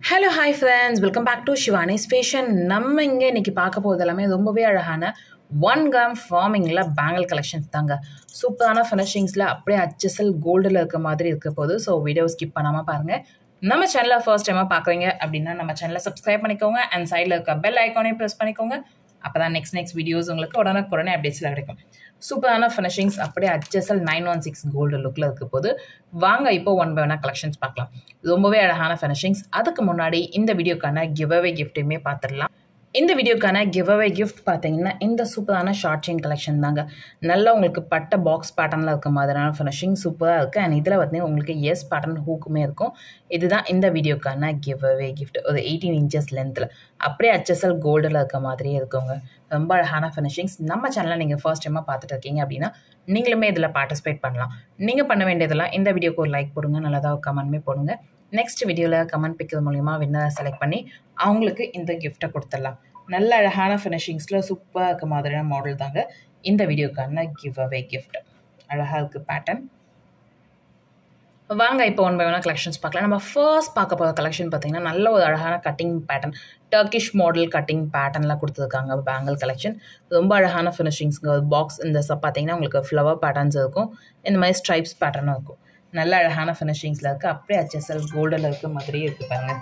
hello hi friends welcome back to Shivani's fashion நம்ம இங்கே இன்றைக்கி பார்க்க போகிறது எல்லாமே ரொம்பவே அழகான ஒன் கிராம் ஃபார்மிங்கில் பேங்கிள் கலெக்ஷன்ஸ் தாங்க சூப்பரான ஃபினிஷிங்ஸில் அப்படியே அச்சசல் கோல்டில் இருக்க மாதிரி இருக்க போது ஸோ வீடியோ ஸ்கிப் பண்ணாமல் பாருங்கள் நம்ம சேனலை ஃபர்ஸ்ட் டைமாக பார்க்குறீங்க அப்படின்னா நம்ம சேனலை சப்ஸ்கிரைப் பண்ணிக்கோங்க அண்ட் சைடில் இருக்க பெல் ஐக்கானையும் ப்ரெஸ் பண்ணிக்கோங்க அப்போ தான் நெக்ஸ்ட் நெக்ஸ்ட் வீடியோஸ் உங்களுக்கு உடனுக்குடனே அப்டேட்ஸில் கிடைக்கும் சூப்பரான ஃபினிஷிங்ஸ் அப்படியே அச்சசல் நைன் ஒன் சிக்ஸ் கோல்டு லுக்கில் இருக்க போது வாங்க இப்போ ஒன் பை ஒன்னாக கலெக்ஷன்ஸ் பார்க்கலாம் ரொம்பவே அழகான ஃபினிஷிங்ஸ் அதுக்கு முன்னாடி இந்த வீடியோக்கான கிவ் அவே கிஃப்ட்டையுமே பார்த்துடலாம் இந்த வீடியோக்கான கிவ் அவே கிஃப்ட் பார்த்தீங்கன்னா இந்த சூப்பரான ஷார்ட் செயின் கலெக்ஷன் தாங்க நல்லா உங்களுக்கு பட்ட பாக்ஸ் பேட்டர்னில் இருக்க மாதிரியான ஃபினிஷிங் சூப்பராக இருக்குது அண்ட் இதில் பார்த்தீங்கன்னா உங்களுக்கு எஸ் பேட்டர்ன் ஹூக்குமே இருக்கும் இதுதான் இந்த வீடியோக்கான கிவ் அவே கிஃப்ட் ஒரு எயிட்டீன் இன்ச்சஸ் லென்த்தில் அப்படியே அச்சசல் கோல்டில் இருக்க மாதிரியே இருக்குங்க ரொம்ப அழகான ஃபினிஷிங்ஸ் நம்ம சேனலில் நீங்கள் ஃபர்ஸ்ட் டைமாக பார்த்துட்டு இருக்கீங்க அப்படின்னா நீங்களுமே இதில் பார்ட்டிசிபேட் பண்ணலாம் நீங்கள் பண்ண வேண்டியதெல்லாம் இந்த வீடியோக்கு ஒரு லைக் போடுங்க நல்லதாக கமெண்ட்மே போடுங்க நெக்ஸ்ட் வீடியோவில் கமெண்ட் பிக்கிறது மூலிமா வின்னரை செலக்ட் பண்ணி அவங்களுக்கு இந்த கிஃப்ட்டை கொடுத்துடலாம் நல்ல அழகான ஃபினிஷிங்ஸில் சூப்பராக இருக்க மாதிரியான மாடல் தாங்க இந்த வீடியோக்கான கிவ் அவே கிஃப்ட் அழகாக இருக்குது பேட்டர்ன் வாங்க இப்போ ஒன் பை ஒன் கலெக்ஷன்ஸ் பார்க்கலாம் நம்ம ஃபர்ஸ்ட் பார்க்க போகிற கலெக்ஷன் பார்த்தீங்கன்னா நல்ல ஒரு அழகான cutting pattern Turkish model cutting பேட்டர்ன்லாம் கொடுத்துருக்காங்க பேங்கிள் கலெக்ஷன் ரொம்ப அழகான ஃபினிஷிங்ஸ்ங்க ஒரு பாக்ஸ் இந்த பார்த்தீங்கன்னா உங்களுக்கு ஃப்ளவர் பேட்டர்ன்ஸ் இருக்கும் இந்த மாதிரி ஸ்ட்ரைப்ஸ் பேட்டர்னும் இருக்கும் நல்ல அழகான ஃபினிஷிங்ஸில் இருக்குது அப்படியே ஹெச்எஸ்எல் கோல்டில் இருக்க மாதிரியே இருக்குது பாருங்கள்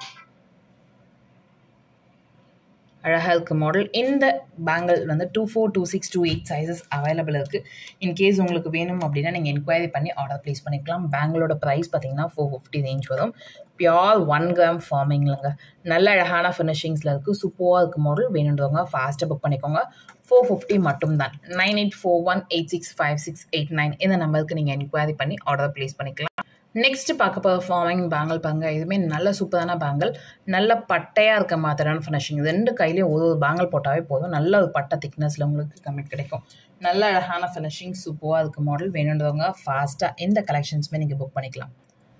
அழகாக இருக்குது மாடல் இந்த பேங்கிள் வந்து two four two six two eight sizes available இருக்குது இன்கேஸ் உங்களுக்கு வேணும் அப்படின்னா நீங்கள் என்கொயரி பண்ணி ஆர்டர் ப்ளேஸ் பண்ணிக்கலாம் பேங்கிளோட ப்ரைஸ் பார்த்தீங்கன்னா ஃபோர் ஃபிஃப்டி ரேஞ்ச் வரும் பியோர் ஒன் கிராம் ஃபார்மிங்லங்க நல்ல அழகான ஃபினிஷிங்ஸில் இருக்குது சூப்பராக இருக்குது மாடல் வேணுன்றவங்க ஃபாஸ்ட்டாக புக் பண்ணிக்கோங்க ஃபோர் ஃபிஃப்டி மட்டும் தான் nine eight four one eight six five six eight nine இந்த நம்பருக்கு நீங்கள் என்கொயரி பண்ணி ஆர்டர் ப்ளேஸ் பண்ணிக்கலாம் நெக்ஸ்ட் பார்க்க போகிற ஃபார்மிங் பேங்கிள் பாருங்க இதுவுமே நல்ல சூப்பரான பேங்கிள் நல்ல பட்டையாக இருக்க மாதிரியான ஃபினிஷிங் ரெண்டு கையிலையும் ஒரு ஒரு பேங்கிள் போட்டாவே போதும் நல்ல ஒரு பட்டை திக்னஸில் உங்களுக்கு கம்மிட் கிடைக்கும் நல்ல அழகான ஃபினிஷிங் சூப்பராக இருக்க மாடல் வேணுன்றவங்க ஃபாஸ்ட்டாக இந்த கலெக்ஷன்ஸுமே நீங்கள் புக் பண்ணிக்கலாம்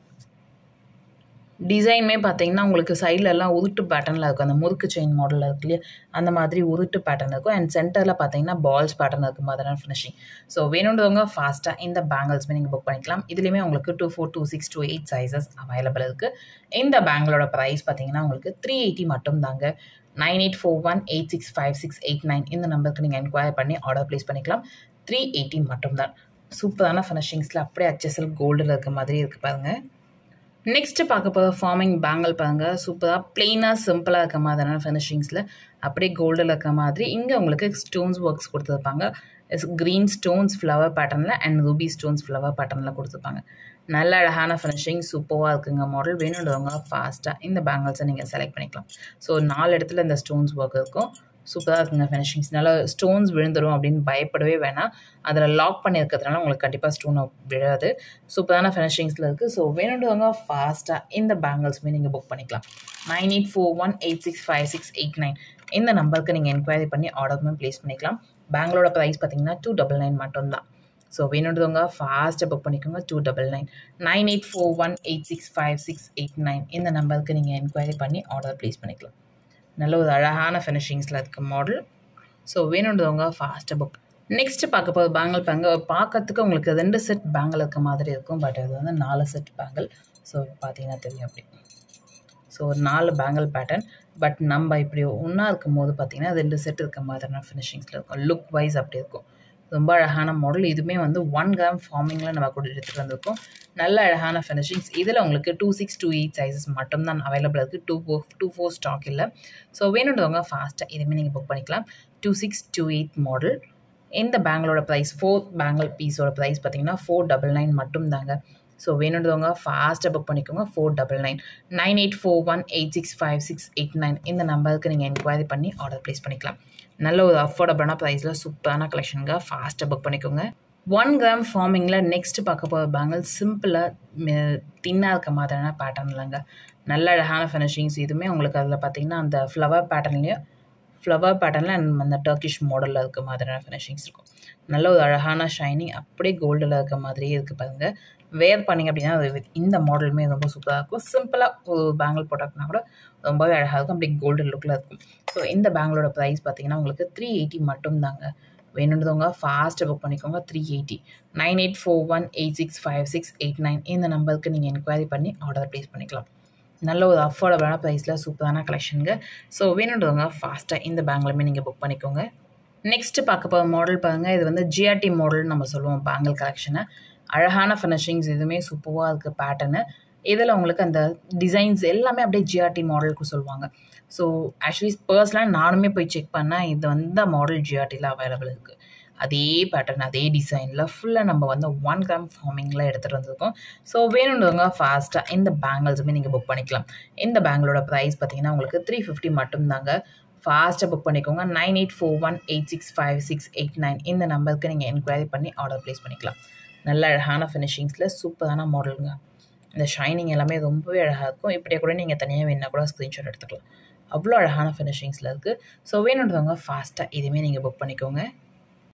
டிசைனுமே பார்த்தீங்கன்னா உங்களுக்கு சைட்லலாம் உருட்டு பேட்டர்னில் இருக்கும் அந்த முறுக்கு செயின் மாடலில் இருக்கு இல்லையா அந்த மாதிரி உருட்டு பேட்டர்ன் இருக்கும் அண்ட் சென்டரில் பார்த்தீங்கன்னா பால்ஸ் பேட்டர்ன் இருக்கும் மாதிரியான ஃபினிஷிங் ஸோ வேணுன்றவங்க ஃபாஸ்ட்டாக இந்த பேங்கிள்ஸ்மே நீங்கள் புக் பண்ணிக்கலாம் இதுலேயுமே உங்களுக்கு two four two six two eight sizes available இருக்குது இந்த பேங்கிளோட ப்ரைஸ் பார்த்தீங்கன்னா உங்களுக்கு த்ரீ எயிட்டி மட்டும் தாங்க nine eight four one eight six five six eight nine இந்த நம்பருக்கு நீங்கள் என்கொயர் பண்ணி ஆர்டர் ப்ளேஸ் பண்ணிக்கலாம் த்ரீ எயிட்டி மட்டும் தான் சூப்பரான ஃபினிஷிங்ஸில் அப்படியே அச்சசல் கோல்டில் இருக்க மாதிரி இருக்குது பாருங்கள் நெக்ஸ்ட்டு பார்க்க போகிற ஃபார்மிங் பேங்கிள் பாருங்கள் சூப்பராக ப்ளெயினாக சிம்பிளாக இருக்க மாதிரியான ஃபினிஷிங்ஸில் அப்படியே கோல்டில் இருக்க மாதிரி இங்கே உங்களுக்கு ஸ்டோன்ஸ் ஒர்க்ஸ் கொடுத்துருப்பாங்க க்ரீன் ஸ்டோன்ஸ் ஃப்ளவர் பேட்டர்னில் அண்ட் ரூபி ஸ்டோன்ஸ் ஃப்ளவர் பேட்டர்னில் கொடுத்துருப்பாங்க நல்ல அழகான ஃபினிஷிங் சூப்பராக இருக்குங்க மாடல் வேணுன்றவங்க ஃபாஸ்ட்டாக இந்த பேங்கிள்ஸை நீங்கள் செலக்ட் பண்ணிக்கலாம் ஸோ நாலு இடத்துல இந்த ஸ்டோன்ஸ் ஒர்க் இருக்கும் சூப்பராக இருக்குங்க ஃபினிஷிங்ஸ் நல்லா ஸ்டோன்ஸ் விழுந்துடும் அப்படின்னு பயப்படவே வேணாம் அதில் லாக் பண்ணியிருக்கிறதுனால உங்களுக்கு கண்டிப்பாக ஸ்டோன் விழாது சூப்பரான ஃபினிஷிங்ஸில் இருக்குது ஸோ வேணுன்றவங்க ஃபாஸ்ட்டாக இந்த பேங்கிள்ஸுமே நீங்கள் புக் பண்ணிக்கலாம் nine eight four one eight six five six eight nine இந்த நம்பருக்கு நீங்கள் என்கொயரி பண்ணி ஆர்டருமே ப்ளேஸ் பண்ணிக்கலாம் பேங்களோட ப்ரைஸ் பார்த்தீங்கன்னா டூ டபுள் நைன் மட்டும்தான் ஸோ வேணுன்றவங்க ஃபாஸ்ட்டாக புக் பண்ணிக்கோங்க two double nine nine eight four one eight six five six eight nine இந்த நம்பருக்கு நீங்கள் என்கொயரி பண்ணி ஆர்டர் ப்ளேஸ் பண்ணிக்கலாம் நல்ல ஒரு அழகான ஃபினிஷிங்ஸில் இருக்க மாடல் ஸோ வேணுன்றவங்க ஃபாஸ்ட்டாக புக் நெக்ஸ்ட்டு பார்க்க போகிற பேங்கிள் பாங்க பார்க்கறதுக்கு உங்களுக்கு ரெண்டு செட் பேங்கிள் இருக்க மாதிரி இருக்கும் பட் அது வந்து நாலு செட் பேங்கிள் ஸோ பார்த்தீங்கன்னா தெரியும் அப்படி ஸோ ஒரு நாலு பேங்கிள் பேட்டர்ன் பட் நம்ம இப்படி ஒன்றா இருக்கும் போது பார்த்தீங்கன்னா ரெண்டு செட் இருக்க மாதிரியான ஃபினிஷிங்ஸில் இருக்கும் லுக் வைஸ் அப்படி இருக்கும் ரொம்ப அழகான மாடல் இதுவுமே வந்து ஒன் கிராம் ஃபார்மிங்கில் நம்ம கூட எடுத்துகிட்டு வந்திருக்கோம் நல்ல அழகான ஃபினிஷிங்ஸ் இதில் உங்களுக்கு two six two eight sizes மட்டும்தான் அவைலபிள் இருக்குது two four two four stock இல்லை ஸோ வேணுன்றவங்க ஃபாஸ்ட்டாக இதுவுமே நீங்கள் புக் பண்ணிக்கலாம் two six two eight model இந்த பேங்கிளோட ப்ரைஸ் ஃபோர் பேங்கிள் பீஸோட ப்ரைஸ் பார்த்தீங்கன்னா ஃபோர் டபுள் நைன் மட்டும் தாங்க ஸோ வேணுன்றவங்க ஃபாஸ்ட்டாக புக் பண்ணிக்கோங்க four double nine nine eight four one eight six five six eight nine இந்த நம்பருக்கு நீங்கள் என்கொயரி பண்ணி ஆர்டர் ப்ளேஸ் பண்ணிக்கலாம் நல்ல ஒரு அஃபோர்டபுளான ப்ரைஸில் சூப்பரான கலெக்ஷனுங்க ஃபாஸ்ட்டாக புக் பண்ணிக்கோங்க ஒன் கிராம் ஃபார்மிங்கில் நெக்ஸ்ட் பார்க்க போகிற பேங்கிள் சிம்பிளாக தின்னாக இருக்க மாதிரியான பேட்டர்ன்லங்க நல்ல அழகான ஃபினிஷிங்ஸ் இதுவுமே உங்களுக்கு அதில் பார்த்தீங்கன்னா அந்த ஃப்ளவர் பேட்டர்ன்லேயும் ஃப்ளவர் பேட்டர்னில் அந்த டர்க்கிஷ் மாடலில் இருக்க மாதிரியான ஃபினிஷிங்ஸ் இருக்கும் நல்ல ஒரு அழகான ஷைனிங் அப்படியே கோல்டில் இருக்க மாதிரியே இருக்குது பாருங்கள் வேர் பண்ணிங்க அப்படின்னா அது இந்த மாடலுமே ரொம்ப சூப்பராக இருக்கும் சிம்பிளாக ஒரு பேங்கிள் போட்டாங்கன்னா கூட ரொம்பவே அழகாக இருக்கும் அப்படியே கோல்டன் லுக்கில் இருக்கும் ஸோ இந்த பேங்கிளோட ப்ரைஸ் பார்த்தீங்கன்னா உங்களுக்கு த்ரீ எயிட்டி மட்டும் தாங்க வேணுன்றவங்க ஃபாஸ்ட்டாக புக் பண்ணிக்கோங்க three eighty nine eight four one eight six five six eight nine இந்த நம்பருக்கு நீங்கள் என்கொயரி பண்ணி ஆர்டர் ப்ளேஸ் பண்ணிக்கலாம் நல்ல ஒரு அஃபோர்டபுளான ப்ரைஸில் சூப்பரான கலெக்ஷனுங்க ஸோ வேணுன்றவங்க ஃபாஸ்ட்டாக இந்த பேங்கிலுமே நீங்கள் புக் பண்ணிக்கோங்க நெக்ஸ்ட்டு பார்க்க போகிற மாடல் பாருங்கள் இது வந்து ஜிஆர்டி மாடல் நம்ம சொல்லுவோம் பேங்கிள் கலெக்ஷனை அழகான ஃபினிஷிங்ஸ் இதுவுமே சூப்பராக இருக்குது பேட்டர்னு இதில் உங்களுக்கு அந்த டிசைன்ஸ் எல்லாமே அப்படியே ஜிஆர்டி மாடலுக்கு சொல்லுவாங்க ஸோ ஆக்சுவலி பர்சனலாக நானுமே போய் செக் பண்ணேன் இது வந்து மாடல் ஜிஆர்டியில் அவைலபிள் இருக்குது அதே பேட்டர்ன் அதே டிசைனில் ஃபுல்லாக நம்ம வந்து ஒன் கிராம் ஃபார்மிங்கில் எடுத்துகிட்டு வந்திருக்கோம் ஸோ வேணுன்றவங்க ஃபாஸ்ட்டாக இந்த பேங்கிள்ஸுமே நீங்கள் புக் பண்ணிக்கலாம் இந்த பேங்கிளோட ப்ரைஸ் பார்த்தீங்கன்னா உங்களுக்கு த்ரீ ஃபிஃப்டி மட்டும்தாங்க ஃபாஸ்ட்டாக புக் பண்ணிக்கோங்க nine eight four one eight six five six eight nine இந்த நம்பருக்கு நீங்கள் என்கொயரி பண்ணி ஆர்டர் ப்ளேஸ் பண்ணிக்கலாம் நல்ல அழகான ஃபினிஷிங்ஸில் சூப்பரான மாடலுங்க இந்த ஷைனிங் எல்லாமே ரொம்பவே அழகாக இருக்கும் இப்படியே கூட நீங்கள் தனியாக வேணா கூட ஸ்க்ரீன்ஷாட் எடுத்துக்கலாம் அவ்வளோ அழகான ஃபினிஷிங்ஸில் இருக்குது ஸோ வேணுன்றவங்க ஃபாஸ்ட்டாக இதுவுமே நீங்கள் புக் பண்ணிக்கோங்க